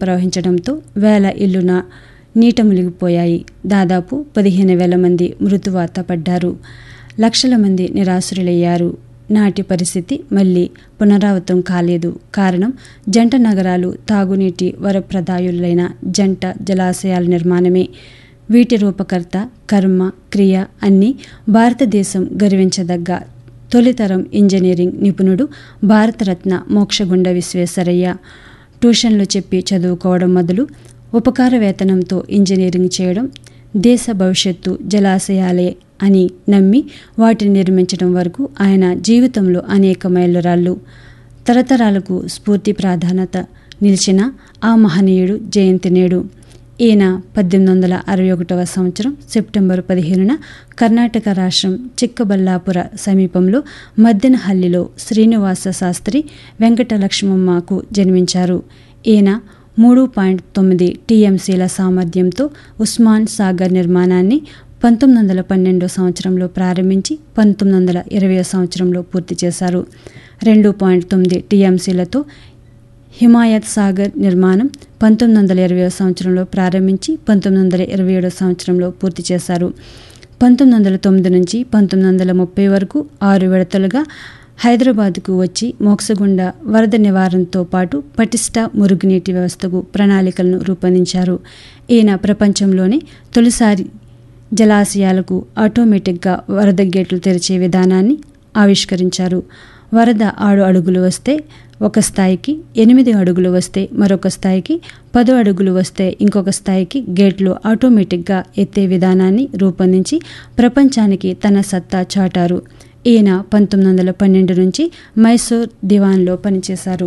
ప్రవహించడంతో వేల ఇల్లున నీట మునిగిపోయాయి దాదాపు పదిహేను వేల మంది మృతువాత పడ్డారు లక్షల మంది నిరాశ్రులయ్యారు నాటి పరిస్థితి మళ్ళీ పునరావృతం కాలేదు కారణం జంట నగరాలు తాగునీటి వరప్రదాయులైన జంట జలాశయాల నిర్మాణమే వీటి రూపకర్త కర్మ క్రియ అన్నీ భారతదేశం గర్వించదగ్గ తొలితరం ఇంజనీరింగ్ నిపుణుడు భారతరత్న మోక్షగుండ విశ్వేశ్వరయ్య ట్యూషన్లు చెప్పి చదువుకోవడం మొదలు ఉపకార వేతనంతో ఇంజనీరింగ్ చేయడం దేశ భవిష్యత్తు జలాశయాలే అని నమ్మి వాటిని నిర్మించడం వరకు ఆయన జీవితంలో అనేక మైలురాళ్ళు తరతరాలకు స్ఫూర్తి ప్రాధాన్యత నిలిచిన ఆ మహనీయుడు జయంతి నేడు ఈయన పద్దెనిమిది వందల అరవై ఒకటవ సంవత్సరం సెప్టెంబర్ పదిహేనున కర్ణాటక రాష్ట్రం చిక్కబల్లాపుర సమీపంలో మద్దెనహల్లిలో శ్రీనివాస శాస్త్రి వెంకటలక్ష్మమ్మకు జన్మించారు ఈయన మూడు పాయింట్ తొమ్మిది టీఎంసీల సామర్థ్యంతో ఉస్మాన్ సాగర్ నిర్మాణాన్ని పంతొమ్మిది వందల పన్నెండో సంవత్సరంలో ప్రారంభించి పంతొమ్మిది వందల ఇరవై సంవత్సరంలో పూర్తి చేశారు రెండు పాయింట్ తొమ్మిది టీఎంసీలతో హిమాయత్ సాగర్ నిర్మాణం పంతొమ్మిది వందల ఇరవై సంవత్సరంలో ప్రారంభించి పంతొమ్మిది వందల ఇరవై ఏడో సంవత్సరంలో పూర్తి చేశారు పంతొమ్మిది వందల తొమ్మిది నుంచి పంతొమ్మిది వందల ముప్పై వరకు ఆరు విడతలుగా హైదరాబాద్కు వచ్చి మోక్షగుండ వరద నివారణతో పాటు పటిష్ట మురుగునీటి వ్యవస్థకు ప్రణాళికలను రూపొందించారు ఈయన ప్రపంచంలోనే తొలిసారి జలాశయాలకు ఆటోమేటిక్గా వరద గేట్లు తెరిచే విధానాన్ని ఆవిష్కరించారు వరద ఆరు అడుగులు వస్తే ఒక స్థాయికి ఎనిమిది అడుగులు వస్తే మరొక స్థాయికి పదో అడుగులు వస్తే ఇంకొక స్థాయికి గేట్లు ఆటోమేటిక్గా ఎత్తే విధానాన్ని రూపొందించి ప్రపంచానికి తన సత్తా చాటారు ఈయన పంతొమ్మిది వందల పన్నెండు నుంచి మైసూర్ దివాన్లో పనిచేశారు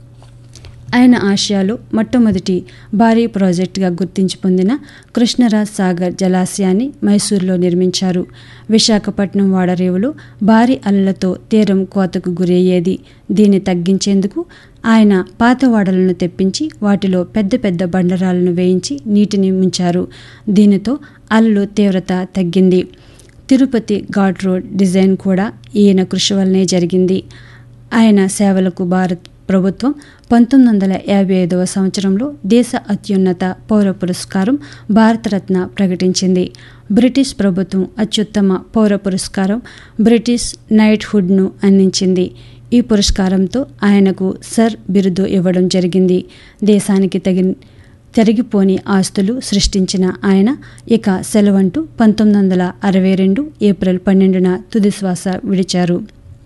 ఆయన ఆసియాలో మొట్టమొదటి భారీ ప్రాజెక్టుగా గుర్తించి పొందిన కృష్ణరాజ్ సాగర్ జలాశయాన్ని మైసూరులో నిర్మించారు విశాఖపట్నం వాడరేవులో భారీ అలలతో తీరం కోతకు గురయ్యేది దీన్ని తగ్గించేందుకు ఆయన పాత వాడలను తెప్పించి వాటిలో పెద్ద పెద్ద బండరాలను వేయించి నీటిని ముంచారు దీనితో అలలు తీవ్రత తగ్గింది తిరుపతి ఘాట్ రోడ్ డిజైన్ కూడా ఈయన కృషి వల్లనే జరిగింది ఆయన సేవలకు భారత్ ప్రభుత్వం పంతొమ్మిది వందల యాభై ఐదవ సంవత్సరంలో దేశ అత్యున్నత పౌర పురస్కారం భారతరత్న ప్రకటించింది బ్రిటిష్ ప్రభుత్వం అత్యుత్తమ పౌర పురస్కారం బ్రిటిష్ నైట్హుడ్ను అందించింది ఈ పురస్కారంతో ఆయనకు సర్ బిరుదు ఇవ్వడం జరిగింది దేశానికి తగిన తరిగిపోని ఆస్తులు సృష్టించిన ఆయన ఇక సెలవంటూ పంతొమ్మిది వందల అరవై రెండు ఏప్రిల్ పన్నెండున తుది శ్వాస విడిచారు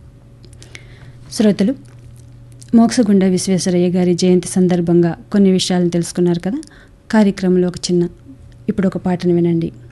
శ్రోతలు మోక్షగుండ విశ్వేశ్వరయ్య గారి జయంతి సందర్భంగా కొన్ని విషయాలను తెలుసుకున్నారు కదా కార్యక్రమంలో ఒక చిన్న ఇప్పుడు ఒక పాటను వినండి